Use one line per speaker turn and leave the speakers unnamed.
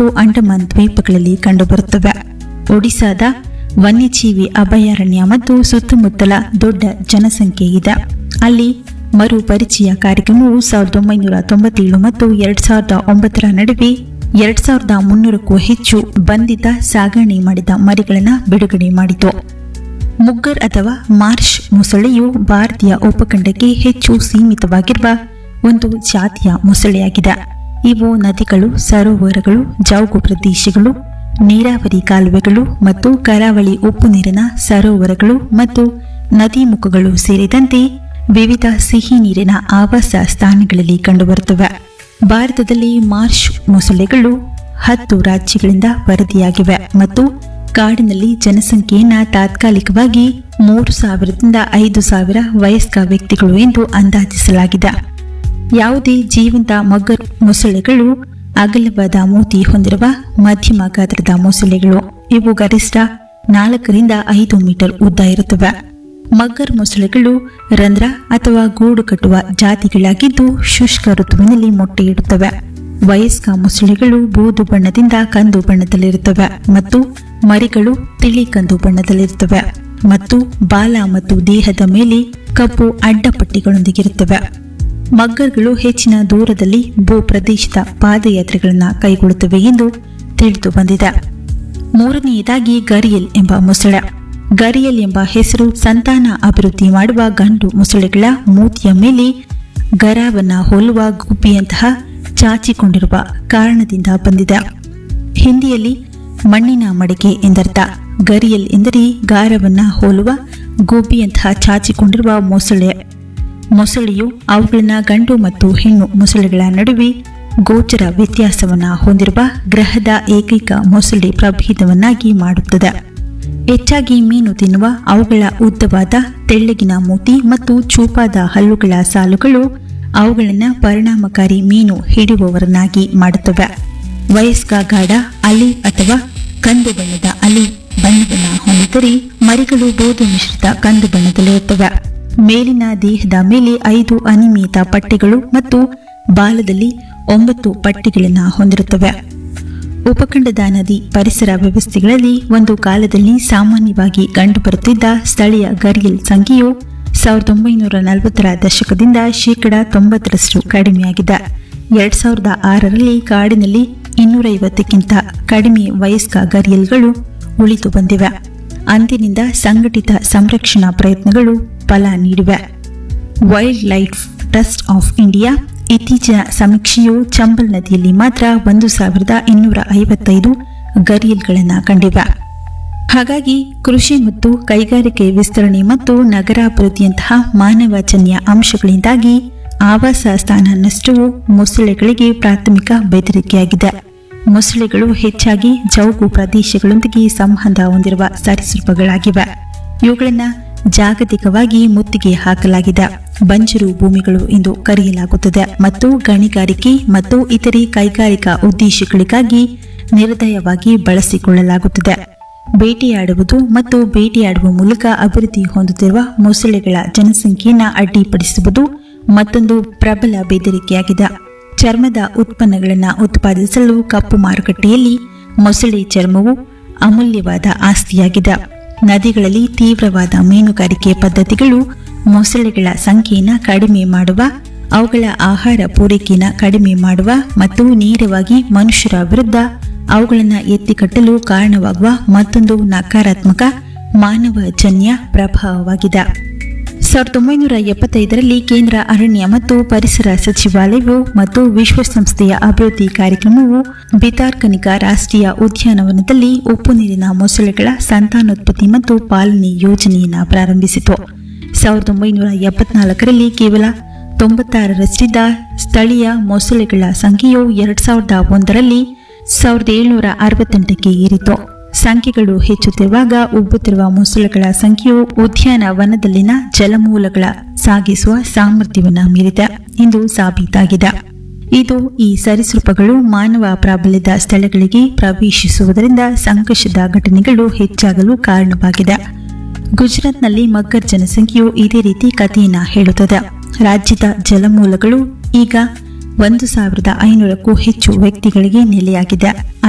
ಮತ್ತು ಅಂಡಮಾನ್ ದ್ವೀಪಗಳಲ್ಲಿ ಕಂಡುಬರುತ್ತವೆ ಒಡಿಶಾದ ವನ್ಯಜೀವಿ ಅಭಯಾರಣ್ಯ ಮತ್ತು ಸುತ್ತಮುತ್ತಲ ದೊಡ್ಡ ಜನಸಂಖ್ಯೆ ಇದೆ ಅಲ್ಲಿ ಮರು ಪರಿಚಯ ಕಾರ್ಯಕ್ರಮವು ಸಾವಿರದ ಒಂಬೈನೂರ ತೊಂಬತ್ತೇಳು ಮತ್ತು ಎರಡ್ ಸಾವಿರದ ಒಂಬತ್ತರ ನಡುವೆ ಎರಡ್ ಸಾವಿರದ ಮುನ್ನೂರಕ್ಕೂ ಹೆಚ್ಚು ಬಂಧಿತ ಸಾಗಣೆ ಮಾಡಿದ ಮರಿಗಳನ್ನು ಬಿಡುಗಡೆ ಮಾಡಿತು ಮುಗ್ಗರ್ ಅಥವಾ ಮಾರ್ಷ್ ಮೊಸಳೆಯು ಭಾರತೀಯ ಉಪಖಂಡಕ್ಕೆ ಹೆಚ್ಚು ಸೀಮಿತವಾಗಿರುವ ಒಂದು ಜಾತಿಯ ಮೊಸಳೆಯಾಗಿದೆ ಇವು ನದಿಗಳು ಸರೋವರಗಳು ಜೌಗು ಪ್ರದೇಶಗಳು ನೀರಾವರಿ ಕಾಲುವೆಗಳು ಮತ್ತು ಕರಾವಳಿ ಉಪ್ಪು ನೀರಿನ ಸರೋವರಗಳು ಮತ್ತು ನದಿ ಮುಖಗಳು ಸೇರಿದಂತೆ ವಿವಿಧ ಸಿಹಿ ನೀರಿನ ಆವಾಸ ಸ್ಥಾನಗಳಲ್ಲಿ ಕಂಡುಬರುತ್ತವೆ ಭಾರತದಲ್ಲಿ ಮಾರ್ಷ್ ಮೊಸಳೆಗಳು ಹತ್ತು ರಾಜ್ಯಗಳಿಂದ ವರದಿಯಾಗಿವೆ ಮತ್ತು ಕಾಡಿನಲ್ಲಿ ಜನಸಂಖ್ಯೆಯನ್ನ ತಾತ್ಕಾಲಿಕವಾಗಿ ಮೂರು ಸಾವಿರದಿಂದ ಐದು ಸಾವಿರ ವಯಸ್ಕ ವ್ಯಕ್ತಿಗಳು ಎಂದು ಅಂದಾಜಿಸಲಾಗಿದೆ ಯಾವುದೇ ಜೀವಂತ ಮಗ್ಗರ್ ಮೊಸಳೆಗಳು ಅಗಲವಾದ ಮೂತಿ ಹೊಂದಿರುವ ಮಧ್ಯಮ ಗಾತ್ರದ ಮೊಸಳೆಗಳು ಇವು ಗರಿಷ್ಠ ನಾಲ್ಕರಿಂದ ಐದು ಮೀಟರ್ ಉದ್ದ ಇರುತ್ತವೆ ಮಗ್ಗರ್ ಮೊಸಳೆಗಳು ರಂಧ್ರ ಅಥವಾ ಗೂಡು ಕಟ್ಟುವ ಜಾತಿಗಳಾಗಿದ್ದು ಶುಷ್ಕ ಋತುವಿನಲ್ಲಿ ಮೊಟ್ಟೆ ಇಡುತ್ತವೆ ವಯಸ್ಕ ಮೊಸಳೆಗಳು ಬೂದು ಬಣ್ಣದಿಂದ ಕಂದು ಬಣ್ಣದಲ್ಲಿರುತ್ತವೆ ಮತ್ತು ಮರಿಗಳು ತಿಳಿ ಕಂದು ಬಣ್ಣದಲ್ಲಿರುತ್ತವೆ ಮತ್ತು ಬಾಲ ಮತ್ತು ದೇಹದ ಮೇಲೆ ಕಪ್ಪು ಅಡ್ಡಪಟ್ಟಿಗಳೊಂದಿಗಿರುತ್ತವೆ ಮಗ್ಗರ್ಗಳು ಹೆಚ್ಚಿನ ದೂರದಲ್ಲಿ ಭೂ ಪ್ರದೇಶದ ಪಾದಯಾತ್ರೆಗಳನ್ನು ಕೈಗೊಳ್ಳುತ್ತವೆ ಎಂದು ತಿಳಿದು ಬಂದಿದೆ ಮೂರನೆಯದಾಗಿ ಗರಿಯಲ್ ಎಂಬ ಮೊಸಳೆ ಗರಿಯಲ್ ಎಂಬ ಹೆಸರು ಸಂತಾನ ಅಭಿವೃದ್ಧಿ ಮಾಡುವ ಗಂಡು ಮೊಸಳೆಗಳ ಮೂತಿಯ ಮೇಲೆ ಗರಾವನ್ನ ಹೋಲುವ ಗುಬ್ಬಿಯಂತಹ ಚಾಚಿಕೊಂಡಿರುವ ಕಾರಣದಿಂದ ಬಂದಿದೆ ಹಿಂದಿಯಲ್ಲಿ ಮಣ್ಣಿನ ಮಡಿಕೆ ಎಂದರ್ಥ ಗರಿಯಲ್ ಎಂದರೆ ಗಾರವನ್ನ ಹೋಲುವ ಗೋಬಿಯಂತಹ ಚಾಚಿಕೊಂಡಿರುವ ಮೊಸಳೆ ಮೊಸಳೆಯು ಅವುಗಳನ್ನ ಗಂಡು ಮತ್ತು ಹೆಣ್ಣು ಮೊಸಳೆಗಳ ನಡುವೆ ಗೋಚರ ವ್ಯತ್ಯಾಸವನ್ನ ಹೊಂದಿರುವ ಗ್ರಹದ ಏಕೈಕ ಮೊಸಳೆ ಪ್ರಭೇದವನ್ನಾಗಿ ಮಾಡುತ್ತದೆ ಹೆಚ್ಚಾಗಿ ಮೀನು ತಿನ್ನುವ ಅವುಗಳ ಉದ್ದವಾದ ತೆಳ್ಳಗಿನ ಮೂತಿ ಮತ್ತು ಚೂಪಾದ ಹಲ್ಲುಗಳ ಸಾಲುಗಳು ಅವುಗಳನ್ನು ಪರಿಣಾಮಕಾರಿ ಮೀನು ಹಿಡಿಯುವವರನ್ನಾಗಿ ಮಾಡುತ್ತವೆ ವಯಸ್ಕ ಗಾಢ ಅಲಿ ಅಥವಾ ಕಂದು ಬಣ್ಣದ ಅಲಿ ಬಣ್ಣವನ್ನು ಹೊಂದಿದ್ದರೆ ಮರಿಗಳು ಬೋದು ಮಿಶ್ರಿತ ಕಂದು ಬಣ್ಣದಲ್ಲಿರುತ್ತವೆ ಮೇಲಿನ ದೇಹದ ಮೇಲೆ ಐದು ಅನಿಯಮಿತ ಪಟ್ಟೆಗಳು ಮತ್ತು ಬಾಲದಲ್ಲಿ ಒಂಬತ್ತು ಪಟ್ಟೆಗಳನ್ನು ಹೊಂದಿರುತ್ತವೆ ಉಪಖಂಡದ ನದಿ ಪರಿಸರ ವ್ಯವಸ್ಥೆಗಳಲ್ಲಿ ಒಂದು ಕಾಲದಲ್ಲಿ ಸಾಮಾನ್ಯವಾಗಿ ಕಂಡುಬರುತ್ತಿದ್ದ ಸ್ಥಳೀಯ ಗರಿಯಲ್ ಸಂಖ್ಯೆಯು ಸಾವಿರದ ಒಂಬೈನೂರ ನಲವತ್ತರ ದಶಕದಿಂದ ಶೇಕಡ ತೊಂಬತ್ತರಷ್ಟು ಕಡಿಮೆಯಾಗಿದೆ ಎರಡ್ ಸಾವಿರದ ಆರರಲ್ಲಿ ಕಾಡಿನಲ್ಲಿ ಇನ್ನೂರೈವತ್ತಕ್ಕಿಂತ ಕಡಿಮೆ ವಯಸ್ಕ ಗರಿಯಲ್ಗಳು ಉಳಿದು ಬಂದಿವೆ ಅಂದಿನಿಂದ ಸಂಘಟಿತ ಸಂರಕ್ಷಣಾ ಪ್ರಯತ್ನಗಳು ಫಲ ನೀಡಿವೆ wildlife trust of India ಇತ್ತೀಚಿನ ಸಮೀಕ್ಷೆಯು ಚಂಬಲ್ ನದಿಯಲ್ಲಿ ಮಾತ್ರ ಒಂದು ಸಾವಿರದ ಇನ್ನೂರ ಐವತ್ತೈದು ಗರಿಯಲ್ಗಳನ್ನು ಕಂಡಿವೆ ಹಾಗಾಗಿ ಕೃಷಿ ಮತ್ತು ಕೈಗಾರಿಕೆ ವಿಸ್ತರಣೆ ಮತ್ತು ನಗರಾಭಿವೃದ್ಧಿಯಂತಹ ಮಾನವಜನ್ಯ ಅಂಶಗಳಿಂದಾಗಿ ಆವಾಸ ಸ್ಥಾನ ನಷ್ಟವು ಮೊಸಳೆಗಳಿಗೆ ಪ್ರಾಥಮಿಕ ಬೆದರಿಕೆಯಾಗಿದೆ ಮೊಸಳೆಗಳು ಹೆಚ್ಚಾಗಿ ಜೌಗು ಪ್ರದೇಶಗಳೊಂದಿಗೆ ಸಂಬಂಧ ಹೊಂದಿರುವ ಸರೀಸೃಪಗಳಾಗಿವೆ ಇವುಗಳನ್ನು ಜಾಗತಿಕವಾಗಿ ಮುತ್ತಿಗೆ ಹಾಕಲಾಗಿದೆ ಬಂಜರು ಭೂಮಿಗಳು ಎಂದು ಕರೆಯಲಾಗುತ್ತದೆ ಮತ್ತು ಗಣಿಗಾರಿಕೆ ಮತ್ತು ಇತರೆ ಕೈಗಾರಿಕಾ ಉದ್ದೇಶಗಳಿಗಾಗಿ ನಿರ್ದಯವಾಗಿ ಬಳಸಿಕೊಳ್ಳಲಾಗುತ್ತದೆ ಬೇಟೆಯಾಡುವುದು ಮತ್ತು ಬೇಟೆಯಾಡುವ ಮೂಲಕ ಅಭಿವೃದ್ಧಿ ಹೊಂದುತ್ತಿರುವ ಮೊಸಳೆಗಳ ಜನಸಂಖ್ಯೆಯನ್ನು ಅಡ್ಡಿಪಡಿಸುವುದು ಮತ್ತೊಂದು ಪ್ರಬಲ ಬೆದರಿಕೆಯಾಗಿದೆ ಚರ್ಮದ ಉತ್ಪನ್ನಗಳನ್ನು ಉತ್ಪಾದಿಸಲು ಕಪ್ಪು ಮಾರುಕಟ್ಟೆಯಲ್ಲಿ ಮೊಸಳೆ ಚರ್ಮವು ಅಮೂಲ್ಯವಾದ ಆಸ್ತಿಯಾಗಿದೆ ನದಿಗಳಲ್ಲಿ ತೀವ್ರವಾದ ಮೀನುಗಾರಿಕೆ ಪದ್ಧತಿಗಳು ಮೊಸಳೆಗಳ ಸಂಖ್ಯೆಯನ್ನು ಕಡಿಮೆ ಮಾಡುವ ಅವುಗಳ ಆಹಾರ ಪೂರೈಕೆಯನ್ನು ಕಡಿಮೆ ಮಾಡುವ ಮತ್ತು ನೇರವಾಗಿ ಮನುಷ್ಯರ ವಿರುದ್ಧ ಅವುಗಳನ್ನು ಎತ್ತಿಕಟ್ಟಲು ಕಾರಣವಾಗುವ ಮತ್ತೊಂದು ನಕಾರಾತ್ಮಕ ಮಾನವಜನ್ಯ ಪ್ರಭಾವವಾಗಿದೆ ಸಾವಿರದ ಒಂಬೈನೂರ ಎಪ್ಪತ್ತೈದರಲ್ಲಿ ಕೇಂದ್ರ ಅರಣ್ಯ ಮತ್ತು ಪರಿಸರ ಸಚಿವಾಲಯವು ಮತ್ತು ವಿಶ್ವಸಂಸ್ಥೆಯ ಅಭಿವೃದ್ಧಿ ಕಾರ್ಯಕ್ರಮವು ಬಿತಾರ್ಕನಿಕಾ ರಾಷ್ಟ್ರೀಯ ಉದ್ಯಾನವನದಲ್ಲಿ ಉಪ್ಪು ನೀರಿನ ಮೊಸಳೆಗಳ ಸಂತಾನೋತ್ಪತ್ತಿ ಮತ್ತು ಪಾಲನೆ ಯೋಜನೆಯನ್ನು ಪ್ರಾರಂಭಿಸಿತು ಸಾವಿರದ ಒಂಬೈನೂರ ಎಪ್ಪತ್ನಾಲ್ಕರಲ್ಲಿ ಕೇವಲ ತೊಂಬತ್ತಾರರಷ್ಟಿದ್ದ ಸ್ಥಳೀಯ ಮೊಸಳೆಗಳ ಸಂಖ್ಯೆಯು ಎರಡ್ ಸಾವಿರದ ಒಂದರಲ್ಲಿ ಸಾವಿರದ ಏಳುನೂರ ಅರವತ್ತೆಂಟಕ್ಕೆ ಏರಿತು ಸಂಖ್ಯೆಗಳು ಹೆಚ್ಚುತ್ತಿರುವಾಗ ಉಬ್ಬುತ್ತಿರುವ ಮೊಸಳೆಗಳ ಸಂಖ್ಯೆಯು ಉದ್ಯಾನವನದಲ್ಲಿನ ಜಲಮೂಲಗಳ ಸಾಗಿಸುವ ಸಾಮರ್ಥ್ಯವನ್ನು ಮೀರಿದೆ ಎಂದು ಸಾಬೀತಾಗಿದೆ ಇದು ಈ ಸರೀಸೃಪಗಳು ಮಾನವ ಪ್ರಾಬಲ್ಯದ ಸ್ಥಳಗಳಿಗೆ ಪ್ರವೇಶಿಸುವುದರಿಂದ ಸಂಘರ್ಷದ ಘಟನೆಗಳು ಹೆಚ್ಚಾಗಲು ಕಾರಣವಾಗಿದೆ ಗುಜರಾತ್ನಲ್ಲಿ ಮಗ್ಗರ್ ಜನಸಂಖ್ಯೆಯು ಇದೇ ರೀತಿ ಕಥೆಯನ್ನ ಹೇಳುತ್ತದೆ ರಾಜ್ಯದ ಜಲಮೂಲಗಳು ಈಗ ಒಂದು ಸಾವಿರದ ಐನೂರಕ್ಕೂ ಹೆಚ್ಚು ವ್ಯಕ್ತಿಗಳಿಗೆ ನೆಲೆಯಾಗಿದೆ